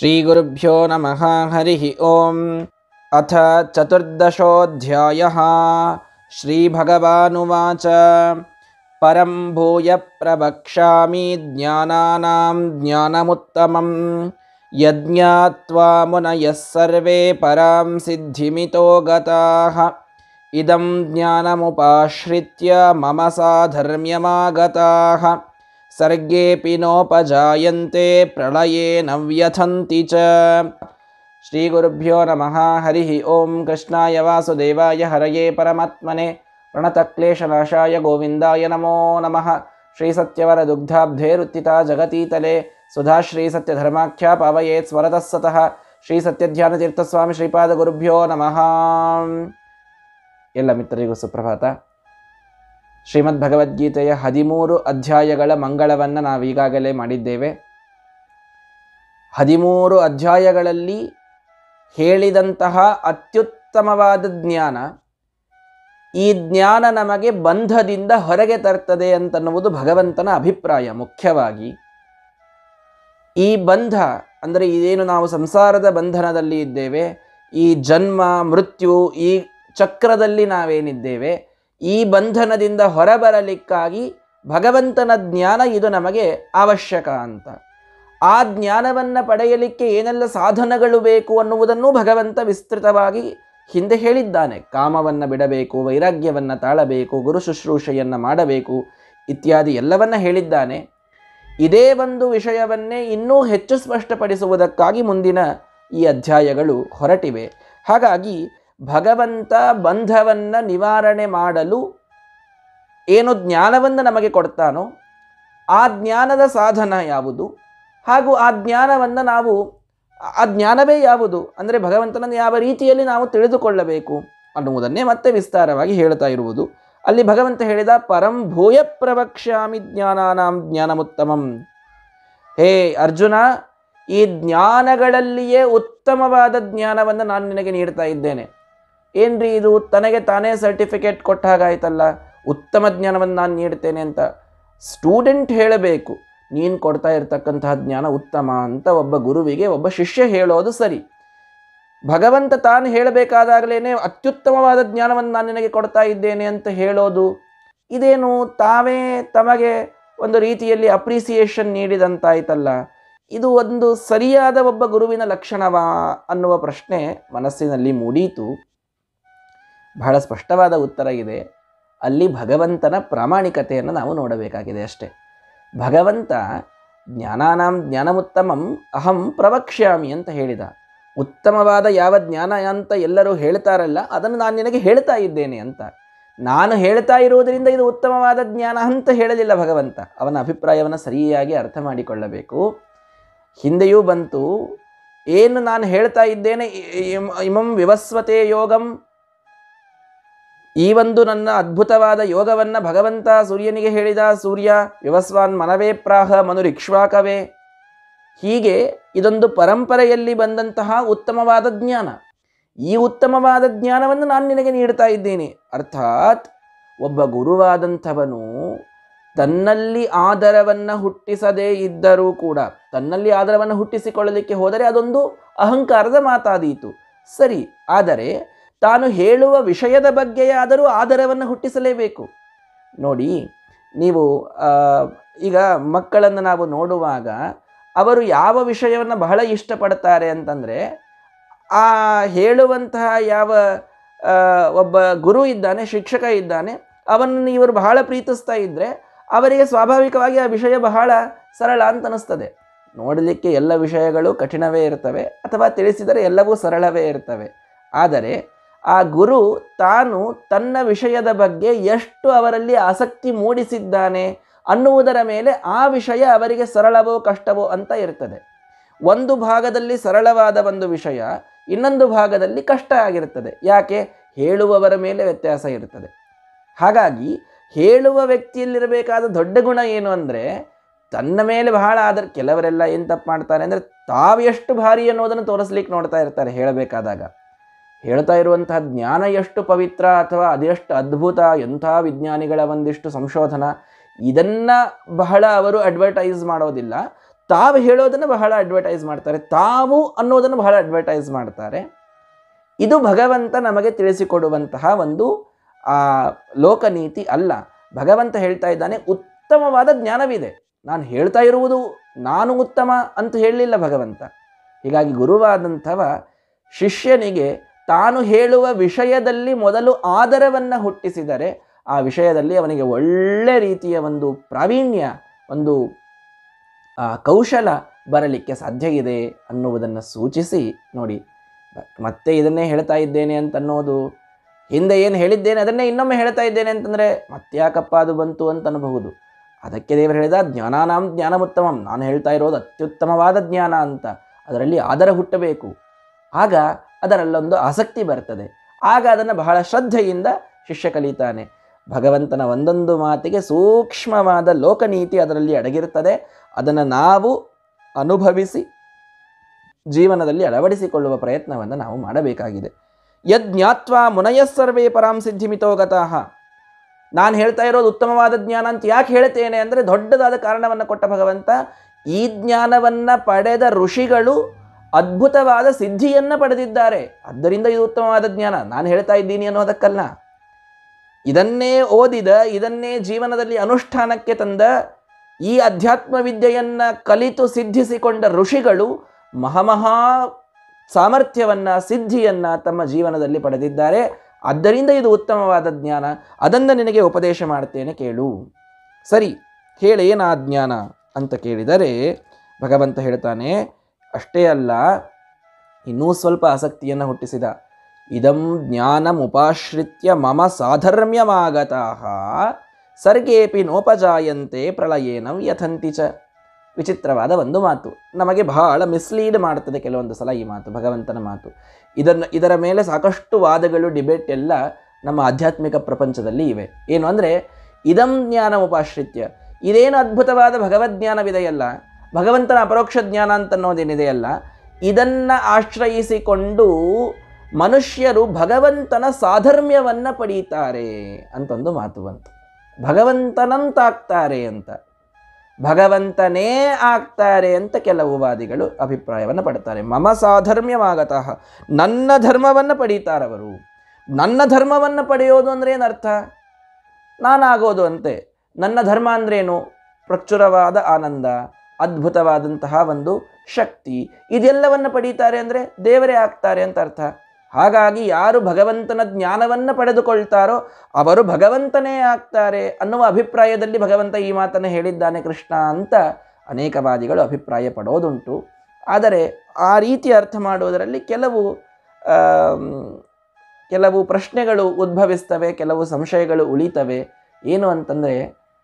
श्रीगुरुभ्यो नमः हरिः ॐ अथ चतुर्दशोऽध्यायः श्रीभगवानुवाच परं भूय प्रवक्ष्यामि ज्ञानानां ज्ञानमुत्तमं यज्ञात्वा मुनयः सर्वे परां सिद्धिमितो गताः इदं ज्ञानमुपाश्रित्य मम साधर्म्यमागताः सर्गेऽपि नोपजायन्ते प्रलये न व्यथन्ति च श्रीगुरुभ्यो नमः हरिः ॐ कृष्णाय वासुदेवाय हरये परमात्मने प्रणतक्लेशनाशाय गोविन्दाय नमो नमः श्रीसत्यवरदुग्धाब्धेरुत्थिता जगतीतले सुधाश्रीसत्यधर्माख्या पावयेत् स्वरतः सतः ಶ್ರೀಸತ್ಯಧ್ಯಾನತೀರ್ಥಸ್ವಾಮಿ ಶ್ರೀಪಾದ ಗುರುಭ್ಯೋ ನಮಃ ಎಲ್ಲ ಮಿತ್ರರಿಗೂ ಸುಪ್ರಭಾತ ಶ್ರೀಮದ್ ಭಗವದ್ಗೀತೆಯ ಹದಿಮೂರು ಅಧ್ಯಾಯಗಳ ಮಂಗಳವನ್ನು ನಾವು ಈಗಾಗಲೇ ಮಾಡಿದ್ದೇವೆ ಹದಿಮೂರು ಅಧ್ಯಾಯಗಳಲ್ಲಿ ಹೇಳಿದಂತಹ ಅತ್ಯುತ್ತಮವಾದ ಜ್ಞಾನ ಈ ಜ್ಞಾನ ನಮಗೆ ಬಂಧದಿಂದ ಹೊರಗೆ ತರ್ತದೆ ಅಂತನ್ನುವುದು ಭಗವಂತನ ಅಭಿಪ್ರಾಯ ಮುಖ್ಯವಾಗಿ ಈ ಬಂಧ ಅಂದರೆ ಇದೇನು ನಾವು ಸಂಸಾರದ ಬಂಧನದಲ್ಲಿ ಇದ್ದೇವೆ ಈ ಜನ್ಮ ಮೃತ್ಯು ಈ ಚಕ್ರದಲ್ಲಿ ನಾವೇನಿದ್ದೇವೆ ಈ ಬಂಧನದಿಂದ ಹೊರಬರಲಿಕ್ಕಾಗಿ ಭಗವಂತನ ಜ್ಞಾನ ಇದು ನಮಗೆ ಅವಶ್ಯಕ ಅಂತ ಆ ಜ್ಞಾನವನ್ನು ಪಡೆಯಲಿಕ್ಕೆ ಏನೆಲ್ಲ ಸಾಧನಗಳು ಬೇಕು ಅನ್ನುವುದನ್ನು ಭಗವಂತ ವಿಸ್ತೃತವಾಗಿ ಹಿಂದೆ ಹೇಳಿದ್ದಾನೆ ಕಾಮವನ್ನು ಬಿಡಬೇಕು ವೈರಾಗ್ಯವನ್ನು ತಾಳಬೇಕು ಗುರು ಶುಶ್ರೂಷೆಯನ್ನು ಮಾಡಬೇಕು ಇತ್ಯಾದಿ ಎಲ್ಲವನ್ನ ಹೇಳಿದ್ದಾನೆ ಇದೇ ಒಂದು ವಿಷಯವನ್ನೇ ಇನ್ನೂ ಹೆಚ್ಚು ಸ್ಪಷ್ಟಪಡಿಸುವುದಕ್ಕಾಗಿ ಮುಂದಿನ ಈ ಅಧ್ಯಾಯಗಳು ಹೊರಟಿವೆ ಹಾಗಾಗಿ ಭಗವಂತ ಬಂಧವನ್ನು ನಿವಾರಣೆ ಮಾಡಲು ಏನು ಜ್ಞಾನವನ್ನು ನಮಗೆ ಕೊಡ್ತಾನೋ ಆ ಜ್ಞಾನದ ಸಾಧನ ಯಾವುದು ಹಾಗೂ ಆ ಜ್ಞಾನವನ್ನು ನಾವು ಆ ಜ್ಞಾನವೇ ಯಾವುದು ಅಂದರೆ ಭಗವಂತನನ್ನು ಯಾವ ರೀತಿಯಲ್ಲಿ ನಾವು ತಿಳಿದುಕೊಳ್ಳಬೇಕು ಅನ್ನುವುದನ್ನೇ ಮತ್ತೆ ವಿಸ್ತಾರವಾಗಿ ಹೇಳ್ತಾ ಇರುವುದು ಅಲ್ಲಿ ಭಗವಂತ ಹೇಳಿದ ಪರಂ ಭೂಯ ಪ್ರವಕ್ಷ್ಯಾಮಿ ಜ್ಞಾನಾನಾಂ ಜ್ಞಾನಮುತ್ತಮಂ ಹೇ ಅರ್ಜುನ ಈ ಜ್ಞಾನಗಳಲ್ಲಿಯೇ ಉತ್ತಮವಾದ ಜ್ಞಾನವನ್ನು ನಾನು ನಿನಗೆ ನೀಡ್ತಾ ಇದ್ದೇನೆ ಏನ್ರಿ ಇದು ತನಗೆ ತಾನೇ ಸರ್ಟಿಫಿಕೇಟ್ ಕೊಟ್ಟ ಹಾಗಾಯ್ತಲ್ಲ ಉತ್ತಮ ಜ್ಞಾನವನ್ನು ನಾನು ನೀಡ್ತೇನೆ ಅಂತ ಸ್ಟೂಡೆಂಟ್ ಹೇಳಬೇಕು ನೀನು ಕೊಡ್ತಾ ಇರತಕ್ಕಂತಹ ಜ್ಞಾನ ಉತ್ತಮ ಅಂತ ಒಬ್ಬ ಗುರುವಿಗೆ ಒಬ್ಬ ಶಿಷ್ಯ ಹೇಳೋದು ಸರಿ ಭಗವಂತ ತಾನು ಹೇಳಬೇಕಾದಾಗಲೇ ಅತ್ಯುತ್ತಮವಾದ ಜ್ಞಾನವನ್ನು ನಾನು ನಿನಗೆ ಕೊಡ್ತಾ ಇದ್ದೇನೆ ಅಂತ ಹೇಳೋದು ಇದೇನು ತಾವೇ ತಮಗೆ ಒಂದು ರೀತಿಯಲ್ಲಿ ಅಪ್ರಿಸಿಯೇಷನ್ ನೀಡಿದಂತಾಯ್ತಲ್ಲ ಇದು ಒಂದು ಸರಿಯಾದ ಒಬ್ಬ ಗುರುವಿನ ಲಕ್ಷಣವಾ ಅನ್ನುವ ಪ್ರಶ್ನೆ ಮನಸ್ಸಿನಲ್ಲಿ ಮೂಡೀತು ಬಹಳ ಸ್ಪಷ್ಟವಾದ ಉತ್ತರ ಇದೆ ಅಲ್ಲಿ ಭಗವಂತನ ಪ್ರಾಮಾಣಿಕತೆಯನ್ನು ನಾವು ನೋಡಬೇಕಾಗಿದೆ ಅಷ್ಟೆ ಭಗವಂತ ಜ್ಞಾನಾನಾಂ ಜ್ಞಾನಮುತ್ತಮಂ ಅಹಂ ಪ್ರವಕ್ಷ್ಯಾಮಿ ಅಂತ ಹೇಳಿದ ಉತ್ತಮವಾದ ಯಾವ ಜ್ಞಾನ ಅಂತ ಎಲ್ಲರೂ ಹೇಳ್ತಾರಲ್ಲ ಅದನ್ನು ನಾನು ನಿನಗೆ ಹೇಳ್ತಾ ಇದ್ದೇನೆ ಅಂತ ನಾನು ಹೇಳ್ತಾ ಇರುವುದರಿಂದ ಇದು ಉತ್ತಮವಾದ ಜ್ಞಾನ ಅಂತ ಹೇಳಲಿಲ್ಲ ಭಗವಂತ ಅವನ ಅಭಿಪ್ರಾಯವನ್ನು ಸರಿಯಾಗಿ ಅರ್ಥ ಮಾಡಿಕೊಳ್ಳಬೇಕು ಹಿಂದೆಯೂ ಬಂತು ಏನು ನಾನು ಹೇಳ್ತಾ ಇದ್ದೇನೆ ಇಮಂ ವಿವಸ್ವತೆ ಯೋಗಂ ಈ ಒಂದು ನನ್ನ ಅದ್ಭುತವಾದ ಯೋಗವನ್ನು ಭಗವಂತ ಸೂರ್ಯನಿಗೆ ಹೇಳಿದ ಸೂರ್ಯ ವಿವಸ್ವಾನ್ ಮನವೇ ಪ್ರಾಹ ಮನುರಿಕ್ಷ್ವಾಕವೇ ಹೀಗೆ ಇದೊಂದು ಪರಂಪರೆಯಲ್ಲಿ ಬಂದಂತಹ ಉತ್ತಮವಾದ ಜ್ಞಾನ ಈ ಉತ್ತಮವಾದ ಜ್ಞಾನವನ್ನು ನಾನು ನಿನಗೆ ನೀಡ್ತಾ ಇದ್ದೀನಿ ಅರ್ಥಾತ್ ಒಬ್ಬ ಗುರುವಾದಂಥವನು ತನ್ನಲ್ಲಿ ಆದರವನ್ನು ಹುಟ್ಟಿಸದೇ ಇದ್ದರೂ ಕೂಡ ತನ್ನಲ್ಲಿ ಆದರವನ್ನು ಹುಟ್ಟಿಸಿಕೊಳ್ಳಲಿಕ್ಕೆ ಹೋದರೆ ಅದೊಂದು ಅಹಂಕಾರದ ಮಾತಾದೀತು ಸರಿ ಆದರೆ ತಾನು ಹೇಳುವ ವಿಷಯದ ಬಗ್ಗೆಯಾದರೂ ಆದರವನ್ನು ಹುಟ್ಟಿಸಲೇಬೇಕು ನೋಡಿ ನೀವು ಈಗ ಮಕ್ಕಳನ್ನು ನಾವು ನೋಡುವಾಗ ಅವರು ಯಾವ ವಿಷಯವನ್ನು ಬಹಳ ಇಷ್ಟಪಡ್ತಾರೆ ಅಂತಂದರೆ ಆ ಹೇಳುವಂತಹ ಯಾವ ಒಬ್ಬ ಗುರು ಇದ್ದಾನೆ ಶಿಕ್ಷಕ ಇದ್ದಾನೆ ಅವನನ್ನು ಇವರು ಬಹಳ ಪ್ರೀತಿಸ್ತಾ ಇದ್ದರೆ ಅವರಿಗೆ ಸ್ವಾಭಾವಿಕವಾಗಿ ಆ ವಿಷಯ ಬಹಳ ಸರಳ ಅಂತ ಅನಿಸ್ತದೆ ನೋಡಲಿಕ್ಕೆ ಎಲ್ಲ ವಿಷಯಗಳು ಕಠಿಣವೇ ಇರ್ತವೆ ಅಥವಾ ತಿಳಿಸಿದರೆ ಎಲ್ಲವೂ ಸರಳವೇ ಇರ್ತವೆ ಆದರೆ ಆ ಗುರು ತಾನು ತನ್ನ ವಿಷಯದ ಬಗ್ಗೆ ಎಷ್ಟು ಅವರಲ್ಲಿ ಆಸಕ್ತಿ ಮೂಡಿಸಿದ್ದಾನೆ ಅನ್ನುವುದರ ಮೇಲೆ ಆ ವಿಷಯ ಅವರಿಗೆ ಸರಳವೋ ಕಷ್ಟವೋ ಅಂತ ಇರ್ತದೆ ಒಂದು ಭಾಗದಲ್ಲಿ ಸರಳವಾದ ಒಂದು ವಿಷಯ ಇನ್ನೊಂದು ಭಾಗದಲ್ಲಿ ಕಷ್ಟ ಆಗಿರುತ್ತದೆ ಯಾಕೆ ಹೇಳುವವರ ಮೇಲೆ ವ್ಯತ್ಯಾಸ ಇರುತ್ತದೆ ಹಾಗಾಗಿ ಹೇಳುವ ವ್ಯಕ್ತಿಯಲ್ಲಿರಬೇಕಾದ ದೊಡ್ಡ ಗುಣ ಏನು ಅಂದರೆ ತನ್ನ ಮೇಲೆ ಬಹಳ ಆದ್ರೆ ಕೆಲವರೆಲ್ಲ ಏನು ತಪ್ಪು ಮಾಡ್ತಾರೆ ಅಂದರೆ ತಾವು ಎಷ್ಟು ಭಾರಿ ಅನ್ನೋದನ್ನು ತೋರಿಸ್ಲಿಕ್ಕೆ ನೋಡ್ತಾ ಇರ್ತಾರೆ ಹೇಳಬೇಕಾದಾಗ ಹೇಳ್ತಾ ಇರುವಂತಹ ಜ್ಞಾನ ಎಷ್ಟು ಪವಿತ್ರ ಅಥವಾ ಅದೆಷ್ಟು ಅದ್ಭುತ ಎಂಥ ವಿಜ್ಞಾನಿಗಳ ಒಂದಿಷ್ಟು ಸಂಶೋಧನಾ ಇದನ್ನು ಬಹಳ ಅವರು ಅಡ್ವರ್ಟೈಸ್ ಮಾಡೋದಿಲ್ಲ ತಾವು ಹೇಳೋದನ್ನು ಬಹಳ ಅಡ್ವರ್ಟೈಸ್ ಮಾಡ್ತಾರೆ ತಾವು ಅನ್ನೋದನ್ನು ಬಹಳ ಅಡ್ವರ್ಟೈಸ್ ಮಾಡ್ತಾರೆ ಇದು ಭಗವಂತ ನಮಗೆ ತಿಳಿಸಿಕೊಡುವಂತಹ ಒಂದು ಆ ಲೋಕನೀತಿ ಅಲ್ಲ ಭಗವಂತ ಹೇಳ್ತಾ ಇದ್ದಾನೆ ಉತ್ತಮವಾದ ಜ್ಞಾನವಿದೆ ನಾನು ಹೇಳ್ತಾ ಇರುವುದು ನಾನು ಉತ್ತಮ ಅಂತ ಹೇಳಲಿಲ್ಲ ಭಗವಂತ ಹೀಗಾಗಿ ಗುರುವಾದಂಥವ ಶಿಷ್ಯನಿಗೆ ತಾನು ಹೇಳುವ ವಿಷಯದಲ್ಲಿ ಮೊದಲು ಆದರವನ್ನು ಹುಟ್ಟಿಸಿದರೆ ಆ ವಿಷಯದಲ್ಲಿ ಅವನಿಗೆ ಒಳ್ಳೆ ರೀತಿಯ ಒಂದು ಪ್ರಾವೀಣ್ಯ ಒಂದು ಆ, ಕೌಶಲ ಬರಲಿಕ್ಕೆ ಸಾಧ್ಯ ಇದೆ ಅನ್ನುವುದನ್ನು ಸೂಚಿಸಿ ನೋಡಿ ಬ- ಮತ್ತೆ ಇದನ್ನೇ ಹೇಳ್ತಾ ಇದ್ದೇನೆ ಅಂತ ಅನ್ನೋದು ಹಿಂದೆ ಏನು ಹೇಳಿದ್ದೇನೆ ಅದನ್ನೇ ಇನ್ನೊಮ್ಮೆ ಹೇಳ್ತಾ ಇದ್ದೇನೆ ಅಂತಂದರೆ ಮತ್ತೆ ಯಾಕಪ್ಪ ಅದು ಬಂತು ಅಂತ ಅನ್ನಬಹುದು ಅದಕ್ಕೆ ದೇವರು ಹೇಳಿದ ಜ್ಞಾನಾನಾಂ ಜ್ಞಾನಮುತ್ತಮಂ ನಾನು ಹೇಳ್ತಾ ಇರೋದು ಅತ್ಯುತ್ತಮವಾದ ಜ್ಞಾನ ಅಂತ ಅದರಲ್ಲಿ ಆದರ ಹುಟ್ಟಬೇಕು ಆಗ ಅದರಲ್ಲೊಂದು ಆಸಕ್ತಿ ಬರ್ತದೆ ಆಗ ಅದನ್ನು ಬಹಳ ಶ್ರದ್ಧೆಯಿಂದ ಶಿಷ್ಯ ಕಲಿತಾನೆ ಭಗವಂತನ ಒಂದೊಂದು ಮಾತಿಗೆ ಸೂಕ್ಷ್ಮವಾದ ಲೋಕನೀತಿ ಅದರಲ್ಲಿ ಅಡಗಿರುತ್ತದೆ ಅದನ್ನು ನಾವು ಅನುಭವಿಸಿ ಜೀವನದಲ್ಲಿ ಅಳವಡಿಸಿಕೊಳ್ಳುವ ಪ್ರಯತ್ನವನ್ನು ನಾವು ಮಾಡಬೇಕಾಗಿದೆ ಯಜ್ಞಾತ್ವ ಮುನಯಸ್ಸರ್ವೇ ಪರಾಂ ಸಿದ್ಧಿಮಿತೋ ಗತಃ ನಾನು ಹೇಳ್ತಾ ಇರೋದು ಉತ್ತಮವಾದ ಜ್ಞಾನ ಅಂತ ಯಾಕೆ ಹೇಳ್ತೇನೆ ಅಂದರೆ ದೊಡ್ಡದಾದ ಕಾರಣವನ್ನು ಕೊಟ್ಟ ಭಗವಂತ ಈ ಜ್ಞಾನವನ್ನು ಪಡೆದ ಋಷಿಗಳು ಅದ್ಭುತವಾದ ಸಿದ್ಧಿಯನ್ನು ಪಡೆದಿದ್ದಾರೆ ಆದ್ದರಿಂದ ಇದು ಉತ್ತಮವಾದ ಜ್ಞಾನ ನಾನು ಹೇಳ್ತಾ ಇದ್ದೀನಿ ಅನ್ನೋದಕ್ಕಲ್ಲ ಇದನ್ನೇ ಓದಿದ ಇದನ್ನೇ ಜೀವನದಲ್ಲಿ ಅನುಷ್ಠಾನಕ್ಕೆ ತಂದ ಈ ಅಧ್ಯಾತ್ಮ ವಿದ್ಯೆಯನ್ನು ಕಲಿತು ಸಿದ್ಧಿಸಿಕೊಂಡ ಋಷಿಗಳು ಮಹಾಮಹಾ ಸಾಮರ್ಥ್ಯವನ್ನು ಸಿದ್ಧಿಯನ್ನು ತಮ್ಮ ಜೀವನದಲ್ಲಿ ಪಡೆದಿದ್ದಾರೆ ಆದ್ದರಿಂದ ಇದು ಉತ್ತಮವಾದ ಜ್ಞಾನ ಅದನ್ನು ನಿನಗೆ ಉಪದೇಶ ಮಾಡ್ತೇನೆ ಕೇಳು ಸರಿ ಹೇಳೇನಾ ಜ್ಞಾನ ಅಂತ ಕೇಳಿದರೆ ಭಗವಂತ ಹೇಳ್ತಾನೆ ಅಷ್ಟೇ ಅಲ್ಲ ಇನ್ನೂ ಸ್ವಲ್ಪ ಆಸಕ್ತಿಯನ್ನು ಹುಟ್ಟಿಸಿದ ಇದಂ ಜ್ಞಾನಮುಪಾಶ್ರಿತ್ಯ ಮಮ ಸಾಧರ್ಮ್ಯಮಾಗತಃ ಸರ್ಗೇಪಿ ನೋಪಜಾಯಂತೆ ಪ್ರಳಯೇನ ಯಥಂತಿ ಚ ವಿಚಿತ್ರವಾದ ಒಂದು ಮಾತು ನಮಗೆ ಬಹಳ ಮಿಸ್ಲೀಡ್ ಮಾಡ್ತದೆ ಕೆಲವೊಂದು ಸಲ ಈ ಮಾತು ಭಗವಂತನ ಮಾತು ಇದನ್ನು ಇದರ ಮೇಲೆ ಸಾಕಷ್ಟು ವಾದಗಳು ಡಿಬೇಟ್ ಎಲ್ಲ ನಮ್ಮ ಆಧ್ಯಾತ್ಮಿಕ ಪ್ರಪಂಚದಲ್ಲಿ ಇವೆ ಏನು ಅಂದರೆ ಇದಂ ಜ್ಞಾನ ಉಪಾಶ್ರಿತ್ಯ ಇದೇನು ಅದ್ಭುತವಾದ ಭಗವದ್ಜ್ಞಾನವಿದೆಯಲ್ಲ ಭಗವಂತನ ಅಪರೋಕ್ಷ ಜ್ಞಾನ ಅಂತನ್ನೋದೇನಿದೆಯಲ್ಲ ಇದನ್ನು ಆಶ್ರಯಿಸಿಕೊಂಡು ಮನುಷ್ಯರು ಭಗವಂತನ ಸಾಧರ್ಮ್ಯವನ್ನು ಪಡೀತಾರೆ ಅಂತೊಂದು ಮಾತು ಬಂತು ಭಗವಂತನಂತಾಗ್ತಾರೆ ಅಂತ ಭಗವಂತನೇ ಆಗ್ತಾರೆ ಅಂತ ಕೆಲವು ವಾದಿಗಳು ಅಭಿಪ್ರಾಯವನ್ನು ಪಡ್ತಾರೆ ಮಮ ಸಾಧರ್ಮ್ಯವಾಗತಃ ನನ್ನ ಧರ್ಮವನ್ನು ಪಡೀತಾರವರು ನನ್ನ ಧರ್ಮವನ್ನು ಪಡೆಯೋದು ಅಂದ್ರೆ ಏನರ್ಥ ನಾನಾಗೋದು ಅಂತೆ ನನ್ನ ಧರ್ಮ ಅಂದ್ರೇನು ಪ್ರಚುರವಾದ ಆನಂದ ಅದ್ಭುತವಾದಂತಹ ಒಂದು ಶಕ್ತಿ ಇದೆಲ್ಲವನ್ನು ಪಡೀತಾರೆ ಅಂದರೆ ದೇವರೇ ಆಗ್ತಾರೆ ಅಂತ ಅರ್ಥ ಹಾಗಾಗಿ ಯಾರು ಭಗವಂತನ ಜ್ಞಾನವನ್ನು ಪಡೆದುಕೊಳ್ತಾರೋ ಅವರು ಭಗವಂತನೇ ಆಗ್ತಾರೆ ಅನ್ನುವ ಅಭಿಪ್ರಾಯದಲ್ಲಿ ಭಗವಂತ ಈ ಮಾತನ್ನು ಹೇಳಿದ್ದಾನೆ ಕೃಷ್ಣ ಅಂತ ಅನೇಕ ವಾದಿಗಳು ಅಭಿಪ್ರಾಯ ಪಡೋದುಂಟು ಆದರೆ ಆ ರೀತಿ ಅರ್ಥ ಮಾಡುವುದರಲ್ಲಿ ಕೆಲವು ಆಮ್, ಕೆಲವು ಪ್ರಶ್ನೆಗಳು ಉದ್ಭವಿಸ್ತವೆ ಕೆಲವು ಸಂಶಯಗಳು ಉಳಿತವೆ ಏನು ಅಂತಂದರೆ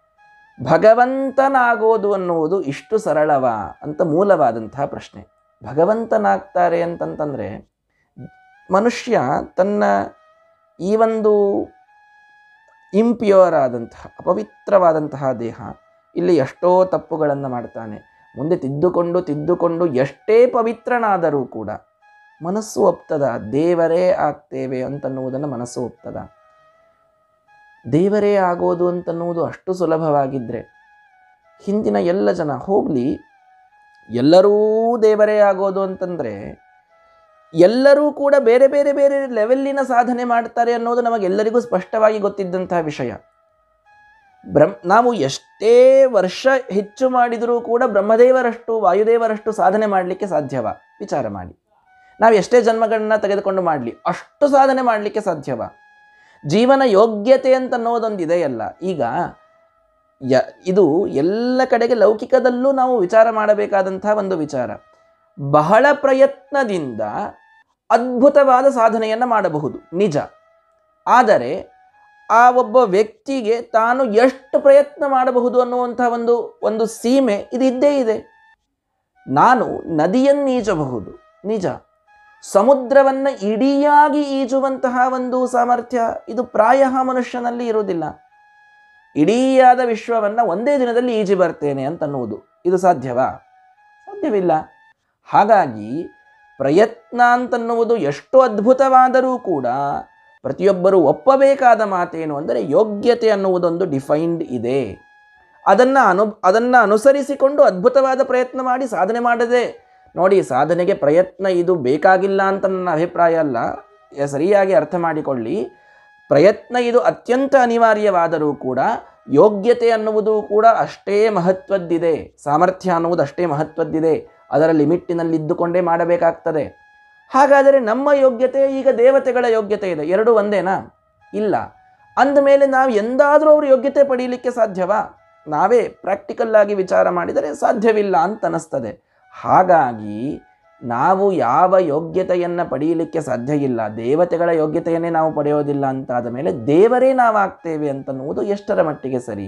ಭಗವಂತನಾಗೋದು ಅನ್ನುವುದು ಇಷ್ಟು ಸರಳವಾ ಅಂತ ಮೂಲವಾದಂತಹ ಪ್ರಶ್ನೆ ಭಗವಂತನಾಗ್ತಾರೆ ಅಂತಂತಂದರೆ ಮನುಷ್ಯ ತನ್ನ ಈ ಒಂದು ಇಂಪ್ಯೂರ್ ಆದಂತಹ ಅಪವಿತ್ರವಾದಂತಹ ದೇಹ ಇಲ್ಲಿ ಎಷ್ಟೋ ತಪ್ಪುಗಳನ್ನು ಮಾಡ್ತಾನೆ ಮುಂದೆ ತಿದ್ದುಕೊಂಡು ತಿದ್ದುಕೊಂಡು ಎಷ್ಟೇ ಪವಿತ್ರನಾದರೂ ಕೂಡ ಮನಸ್ಸು ಒಪ್ತದ ದೇವರೇ ಆಗ್ತೇವೆ ಅಂತನ್ನುವುದನ್ನು ಮನಸ್ಸು ಒಪ್ತದ ದೇವರೇ ಆಗೋದು ಅಂತನ್ನುವುದು ಅಷ್ಟು ಸುಲಭವಾಗಿದ್ದರೆ ಹಿಂದಿನ ಎಲ್ಲ ಜನ ಹೋಗಲಿ ಎಲ್ಲರೂ ದೇವರೇ ಆಗೋದು ಅಂತಂದರೆ ಎಲ್ಲರೂ ಕೂಡ ಬೇರೆ ಬೇರೆ ಬೇರೆ ಲೆವೆಲ್ಲಿನ ಸಾಧನೆ ಮಾಡ್ತಾರೆ ಅನ್ನೋದು ನಮಗೆಲ್ಲರಿಗೂ ಸ್ಪಷ್ಟವಾಗಿ ಗೊತ್ತಿದ್ದಂತಹ ವಿಷಯ ಬ್ರಹ್ಮ ನಾವು ಎಷ್ಟೇ ವರ್ಷ ಹೆಚ್ಚು ಮಾಡಿದರೂ ಕೂಡ ಬ್ರಹ್ಮದೇವರಷ್ಟು ವಾಯುದೇವರಷ್ಟು ಸಾಧನೆ ಮಾಡಲಿಕ್ಕೆ ಸಾಧ್ಯವ ವಿಚಾರ ಮಾಡಿ ನಾವು ಎಷ್ಟೇ ಜನ್ಮಗಳನ್ನ ತೆಗೆದುಕೊಂಡು ಮಾಡಲಿ ಅಷ್ಟು ಸಾಧನೆ ಮಾಡಲಿಕ್ಕೆ ಸಾಧ್ಯವ ಜೀವನ ಯೋಗ್ಯತೆ ಅಂತ ಅನ್ನೋದೊಂದು ಇದೆಯಲ್ಲ ಈಗ ಯ ಇದು ಎಲ್ಲ ಕಡೆಗೆ ಲೌಕಿಕದಲ್ಲೂ ನಾವು ವಿಚಾರ ಮಾಡಬೇಕಾದಂತಹ ಒಂದು ವಿಚಾರ ಬಹಳ ಪ್ರಯತ್ನದಿಂದ ಅದ್ಭುತವಾದ ಸಾಧನೆಯನ್ನು ಮಾಡಬಹುದು ನಿಜ ಆದರೆ ಆ ಒಬ್ಬ ವ್ಯಕ್ತಿಗೆ ತಾನು ಎಷ್ಟು ಪ್ರಯತ್ನ ಮಾಡಬಹುದು ಅನ್ನುವಂಥ ಒಂದು ಒಂದು ಸೀಮೆ ಇದು ಇದ್ದೇ ಇದೆ ನಾನು ನದಿಯನ್ನು ಈಜಬಹುದು ನಿಜ ಸಮುದ್ರವನ್ನು ಇಡಿಯಾಗಿ ಈಜುವಂತಹ ಒಂದು ಸಾಮರ್ಥ್ಯ ಇದು ಪ್ರಾಯ ಮನುಷ್ಯನಲ್ಲಿ ಇರುವುದಿಲ್ಲ ಇಡೀಯಾದ ವಿಶ್ವವನ್ನು ಒಂದೇ ದಿನದಲ್ಲಿ ಈಜಿ ಬರ್ತೇನೆ ಅಂತನ್ನುವುದು ಇದು ಸಾಧ್ಯವಾ ಸಾಧ್ಯವಿಲ್ಲ ಹಾಗಾಗಿ ಪ್ರಯತ್ನ ಅಂತನ್ನುವುದು ಎಷ್ಟು ಅದ್ಭುತವಾದರೂ ಕೂಡ ಪ್ರತಿಯೊಬ್ಬರೂ ಒಪ್ಪಬೇಕಾದ ಮಾತೇನು ಅಂದರೆ ಯೋಗ್ಯತೆ ಅನ್ನುವುದೊಂದು ಡಿಫೈನ್ಡ್ ಇದೆ ಅದನ್ನು ಅನು ಅದನ್ನು ಅನುಸರಿಸಿಕೊಂಡು ಅದ್ಭುತವಾದ ಪ್ರಯತ್ನ ಮಾಡಿ ಸಾಧನೆ ಮಾಡದೆ ನೋಡಿ ಸಾಧನೆಗೆ ಪ್ರಯತ್ನ ಇದು ಬೇಕಾಗಿಲ್ಲ ಅಂತ ನನ್ನ ಅಭಿಪ್ರಾಯ ಅಲ್ಲ ಯ- ಸರಿಯಾಗಿ ಅರ್ಥ ಮಾಡಿಕೊಳ್ಳಿ ಪ್ರಯತ್ನ ಇದು ಅತ್ಯಂತ ಅನಿವಾರ್ಯವಾದರೂ ಕೂಡ ಯೋಗ್ಯತೆ ಅನ್ನುವುದು ಕೂಡ ಅಷ್ಟೇ ಮಹತ್ವದ್ದಿದೆ ಸಾಮರ್ಥ್ಯ ಅನ್ನುವುದು ಅಷ್ಟೇ ಮಹತ್ವದ್ದಿದೆ ಅದರ ಲಿಮಿಟ್ಟಿನಲ್ಲಿದ್ದುಕೊಂಡೇ ಮಾಡಬೇಕಾಗ್ತದೆ ಹಾಗಾದರೆ ನಮ್ಮ ಯೋಗ್ಯತೆ ಈಗ ದೇವತೆಗಳ ಯೋಗ್ಯತೆ ಇದೆ ಎರಡು ಒಂದೇನಾ ಇಲ್ಲ ಅಂದಮೇಲೆ ನಾವು ಎಂದಾದರೂ ಅವರು ಯೋಗ್ಯತೆ ಪಡೀಲಿಕ್ಕೆ ಸಾಧ್ಯವಾ ನಾವೇ ಪ್ರಾಕ್ಟಿಕಲ್ ಆಗಿ ವಿಚಾರ ಮಾಡಿದರೆ ಸಾಧ್ಯವಿಲ್ಲ ಅಂತ ಅನ್ನಿಸ್ತದೆ ಹಾಗಾಗಿ ನಾವು ಯಾವ ಯೋಗ್ಯತೆಯನ್ನು ಪಡೆಯಲಿಕ್ಕೆ ಸಾಧ್ಯ ಇಲ್ಲ ದೇವತೆಗಳ ಯೋಗ್ಯತೆಯನ್ನೇ ನಾವು ಪಡೆಯೋದಿಲ್ಲ ಅಂತಾದ ಮೇಲೆ ದೇವರೇ ನಾವಾಗ್ತೇವೆ ಅಂತನ್ನುವುದು ಎಷ್ಟರ ಮಟ್ಟಿಗೆ ಸರಿ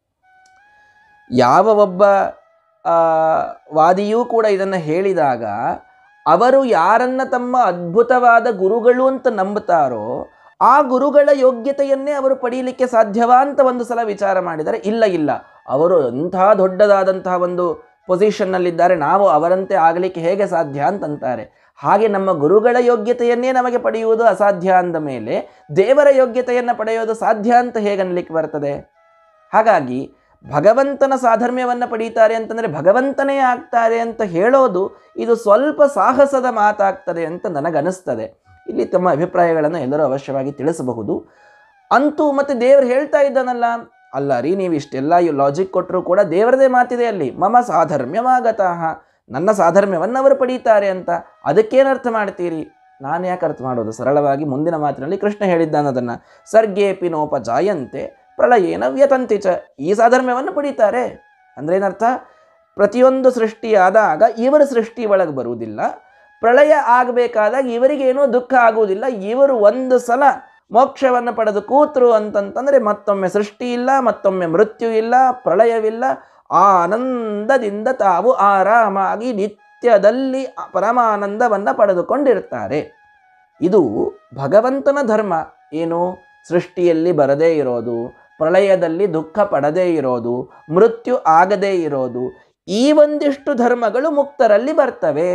ಯಾವ ಒಬ್ಬ ಆ, ವಾದಿಯೂ ಕೂಡ ಇದನ್ನು ಹೇಳಿದಾಗ ಅವರು ಯಾರನ್ನ ತಮ್ಮ ಅದ್ಭುತವಾದ ಗುರುಗಳು ಅಂತ ನಂಬುತ್ತಾರೋ ಆ ಗುರುಗಳ ಯೋಗ್ಯತೆಯನ್ನೇ ಅವರು ಪಡೀಲಿಕ್ಕೆ ಸಾಧ್ಯವಾ ಅಂತ ಒಂದು ಸಲ ವಿಚಾರ ಮಾಡಿದರೆ ಇಲ್ಲ ಇಲ್ಲ ಅವರು ಅಂತಹ ದೊಡ್ಡದಾದಂತಹ ಒಂದು ಪೊಸಿಷನ್ನಲ್ಲಿದ್ದಾರೆ ನಾವು ಅವರಂತೆ ಆಗಲಿಕ್ಕೆ ಹೇಗೆ ಸಾಧ್ಯ ಅಂತಂತಾರೆ ಹಾಗೆ ನಮ್ಮ ಗುರುಗಳ ಯೋಗ್ಯತೆಯನ್ನೇ ನಮಗೆ ಪಡೆಯುವುದು ಅಸಾಧ್ಯ ಅಂದ ಮೇಲೆ ದೇವರ ಯೋಗ್ಯತೆಯನ್ನು ಪಡೆಯೋದು ಸಾಧ್ಯ ಅಂತ ಹೇಗೆ ಅನ್ಲಿಕ್ಕೆ ಬರ್ತದೆ ಹಾಗಾಗಿ ಭಗವಂತನ ಸಾಧರ್ಮ್ಯವನ್ನು ಪಡೀತಾರೆ ಅಂತಂದರೆ ಭಗವಂತನೇ ಆಗ್ತಾರೆ ಅಂತ ಹೇಳೋದು ಇದು ಸ್ವಲ್ಪ ಸಾಹಸದ ಮಾತಾಗ್ತದೆ ಅಂತ ನನಗನ್ನಿಸ್ತದೆ ಇಲ್ಲಿ ತಮ್ಮ ಅಭಿಪ್ರಾಯಗಳನ್ನು ಎಲ್ಲರೂ ಅವಶ್ಯವಾಗಿ ತಿಳಿಸಬಹುದು ಅಂತೂ ಮತ್ತೆ ದೇವರು ಹೇಳ್ತಾ ಇದ್ದಾನಲ್ಲ ಅಲ್ಲ ರೀ ನೀವು ಇಷ್ಟೆಲ್ಲ ಲಾಜಿಕ್ ಕೊಟ್ಟರು ಕೂಡ ದೇವರದೇ ಮಾತಿದೆ ಅಲ್ಲಿ ಮಮ ಸಾಧರ್ಮ್ಯವಾಗತಃ ನನ್ನ ಸಾಧರ್ಮ್ಯವನ್ನು ಅವರು ಪಡೀತಾರೆ ಅಂತ ಅದಕ್ಕೇನು ಅರ್ಥ ಮಾಡ್ತೀರಿ ನಾನು ಯಾಕೆ ಅರ್ಥ ಮಾಡೋದು ಸರಳವಾಗಿ ಮುಂದಿನ ಮಾತಿನಲ್ಲಿ ಕೃಷ್ಣ ಹೇಳಿದ್ದಾನೆ ಅದನ್ನು ಸರ್ಗೇಪಿ ನೋಪ ಜಾಯಂತೆ ಪ್ರಳಯೇನ ವ್ಯತಂತಿ ಚ ಈ ಸಾಧರ್ಮ್ಯವನ್ನು ಪಡೀತಾರೆ ಅಂದ್ರೆ ಏನರ್ಥ ಪ್ರತಿಯೊಂದು ಸೃಷ್ಟಿಯಾದಾಗ ಇವರ ಸೃಷ್ಟಿ ಒಳಗೆ ಬರುವುದಿಲ್ಲ ಪ್ರಳಯ ಆಗಬೇಕಾದಾಗ ಇವರಿಗೇನೂ ದುಃಖ ಆಗುವುದಿಲ್ಲ ಇವರು ಒಂದು ಸಲ ಮೋಕ್ಷವನ್ನು ಪಡೆದು ಕೂತರು ಅಂತಂತಂದರೆ ಮತ್ತೊಮ್ಮೆ ಸೃಷ್ಟಿ ಇಲ್ಲ ಮತ್ತೊಮ್ಮೆ ಮೃತ್ಯು ಇಲ್ಲ ಪ್ರಳಯವಿಲ್ಲ ಆ ಆನಂದದಿಂದ ತಾವು ಆರಾಮಾಗಿ ನಿತ್ಯದಲ್ಲಿ ಪರಮಾನಂದವನ್ನು ಪಡೆದುಕೊಂಡಿರ್ತಾರೆ ಇದು ಭಗವಂತನ ಧರ್ಮ ಏನು ಸೃಷ್ಟಿಯಲ್ಲಿ ಬರದೇ ಇರೋದು ಪ್ರಳಯದಲ್ಲಿ ದುಃಖ ಪಡದೇ ಇರೋದು ಮೃತ್ಯು ಆಗದೇ ಇರೋದು ಈ ಒಂದಿಷ್ಟು ಧರ್ಮಗಳು ಮುಕ್ತರಲ್ಲಿ ಬರ್ತವೆ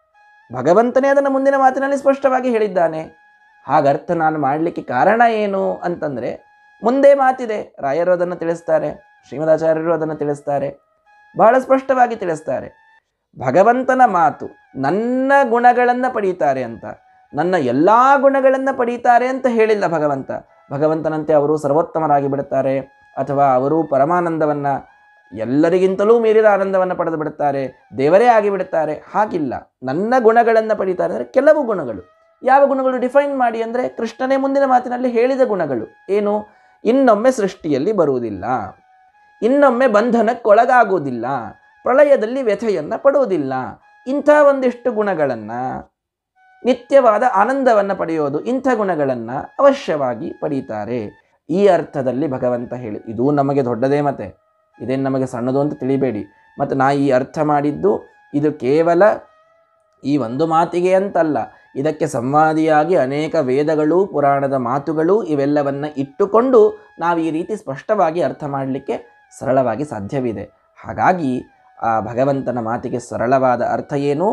ಭಗವಂತನೇ ಅದನ್ನು ಮುಂದಿನ ಮಾತಿನಲ್ಲಿ ಸ್ಪಷ್ಟವಾಗಿ ಹೇಳಿದ್ದಾನೆ ಹಾಗರ್ಥ ನಾನು ಮಾಡಲಿಕ್ಕೆ ಕಾರಣ ಏನು ಅಂತಂದರೆ ಮುಂದೆ ಮಾತಿದೆ ರಾಯರು ಅದನ್ನು ತಿಳಿಸ್ತಾರೆ ಶ್ರೀಮದಾಚಾರ್ಯರು ಅದನ್ನು ತಿಳಿಸ್ತಾರೆ ಬಹಳ ಸ್ಪಷ್ಟವಾಗಿ ತಿಳಿಸ್ತಾರೆ ಭಗವಂತನ ಮಾತು ನನ್ನ ಗುಣಗಳನ್ನು ಪಡೀತಾರೆ ಅಂತ ನನ್ನ ಎಲ್ಲ ಗುಣಗಳನ್ನು ಪಡೀತಾರೆ ಅಂತ ಹೇಳಿಲ್ಲ ಭಗವಂತ ಭಗವಂತನಂತೆ ಅವರು ಸರ್ವೋತ್ತಮರಾಗಿ ಬಿಡುತ್ತಾರೆ ಅಥವಾ ಅವರು ಪರಮಾನಂದವನ್ನು ಎಲ್ಲರಿಗಿಂತಲೂ ಮೀರಿದ ಆನಂದವನ್ನು ಪಡೆದು ಬಿಡುತ್ತಾರೆ ದೇವರೇ ಆಗಿಬಿಡುತ್ತಾರೆ ಹಾಗಿಲ್ಲ ನನ್ನ ಗುಣಗಳನ್ನು ಪಡೀತಾರೆ ಅಂದರೆ ಕೆಲವು ಗುಣಗಳು ಯಾವ ಗುಣಗಳು ಡಿಫೈನ್ ಮಾಡಿ ಅಂದರೆ ಕೃಷ್ಣನೇ ಮುಂದಿನ ಮಾತಿನಲ್ಲಿ ಹೇಳಿದ ಗುಣಗಳು ಏನು ಇನ್ನೊಮ್ಮೆ ಸೃಷ್ಟಿಯಲ್ಲಿ ಬರುವುದಿಲ್ಲ ಇನ್ನೊಮ್ಮೆ ಬಂಧನಕ್ಕೊಳಗಾಗುವುದಿಲ್ಲ ಪ್ರಳಯದಲ್ಲಿ ವ್ಯಥೆಯನ್ನು ಪಡುವುದಿಲ್ಲ ಇಂಥ ಒಂದಿಷ್ಟು ಗುಣಗಳನ್ನು ನಿತ್ಯವಾದ ಆನಂದವನ್ನು ಪಡೆಯೋದು ಇಂಥ ಗುಣಗಳನ್ನು ಅವಶ್ಯವಾಗಿ ಪಡೀತಾರೆ ಈ ಅರ್ಥದಲ್ಲಿ ಭಗವಂತ ಹೇಳಿ ಇದು ನಮಗೆ ದೊಡ್ಡದೇ ಮತ್ತೆ ಇದೇನು ನಮಗೆ ಸಣ್ಣದು ಅಂತ ತಿಳಿಬೇಡಿ ಮತ್ತು ನಾ ಈ ಅರ್ಥ ಮಾಡಿದ್ದು ಇದು ಕೇವಲ ಈ ಒಂದು ಮಾತಿಗೆ ಅಂತಲ್ಲ ಇದಕ್ಕೆ ಸಂವಾದಿಯಾಗಿ ಅನೇಕ ವೇದಗಳು ಪುರಾಣದ ಮಾತುಗಳು ಇವೆಲ್ಲವನ್ನ ಇಟ್ಟುಕೊಂಡು ನಾವು ಈ ರೀತಿ ಸ್ಪಷ್ಟವಾಗಿ ಅರ್ಥ ಮಾಡಲಿಕ್ಕೆ ಸರಳವಾಗಿ ಸಾಧ್ಯವಿದೆ ಹಾಗಾಗಿ ಆ ಭಗವಂತನ ಮಾತಿಗೆ ಸರಳವಾದ ಅರ್ಥ ಏನು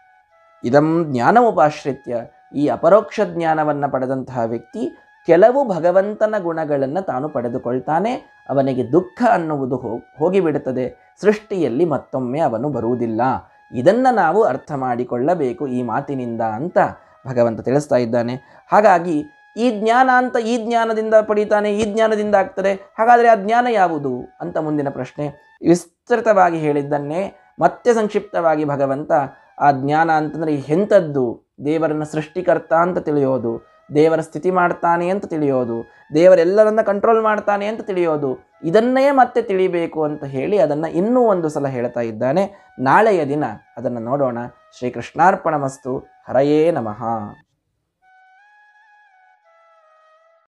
ಇದಂ ಜ್ಞಾನಮುಪಾಶ್ರಿತ್ಯ ಈ ಅಪರೋಕ್ಷ ಜ್ಞಾನವನ್ನು ಪಡೆದಂತಹ ವ್ಯಕ್ತಿ ಕೆಲವು ಭಗವಂತನ ಗುಣಗಳನ್ನು ತಾನು ಪಡೆದುಕೊಳ್ತಾನೆ ಅವನಿಗೆ ದುಃಖ ಅನ್ನುವುದು ಹೋ- ಹೋಗಿಬಿಡುತ್ತದೆ ಸೃಷ್ಟಿಯಲ್ಲಿ ಮತ್ತೊಮ್ಮೆ ಅವನು ಬರುವುದಿಲ್ಲ ಇದನ್ನು ನಾವು ಅರ್ಥ ಮಾಡಿಕೊಳ್ಳಬೇಕು ಈ ಮಾತಿನಿಂದ ಅಂತ ಭಗವಂತ ತಿಳಿಸ್ತಾ ಇದ್ದಾನೆ ಹಾಗಾಗಿ ಈ ಜ್ಞಾನ ಅಂತ ಈ ಜ್ಞಾನದಿಂದ ಪಡೀತಾನೆ ಈ ಜ್ಞಾನದಿಂದ ಆಗ್ತದೆ ಹಾಗಾದರೆ ಆ ಜ್ಞಾನ ಯಾವುದು ಅಂತ ಮುಂದಿನ ಪ್ರಶ್ನೆ ವಿಸ್ತೃತವಾಗಿ ಹೇಳಿದ್ದನ್ನೇ ಮತ್ತೆ ಸಂಕ್ಷಿಪ್ತವಾಗಿ ಭಗವಂತ ಆ ಜ್ಞಾನ ಅಂತಂದರೆ ಎಂಥದ್ದು ದೇವರನ್ನ ಸೃಷ್ಟಿಕರ್ತ ಅಂತ ತಿಳಿಯೋದು ದೇವರ ಸ್ಥಿತಿ ಮಾಡ್ತಾನೆ ಅಂತ ತಿಳಿಯೋದು ದೇವರೆಲ್ಲರನ್ನ ಕಂಟ್ರೋಲ್ ಮಾಡ್ತಾನೆ ಅಂತ ತಿಳಿಯೋದು ಇದನ್ನೇ ಮತ್ತೆ ತಿಳಿಬೇಕು ಅಂತ ಹೇಳಿ ಅದನ್ನು ಇನ್ನೂ ಒಂದು ಸಲ ಹೇಳ್ತಾ ಇದ್ದಾನೆ ನಾಳೆಯ ದಿನ ಅದನ್ನು ನೋಡೋಣ ಶ್ರೀಕೃಷ್ಣಾರ್ಪಣ ಮಸ್ತು ಹರಯೇ ನಮಃ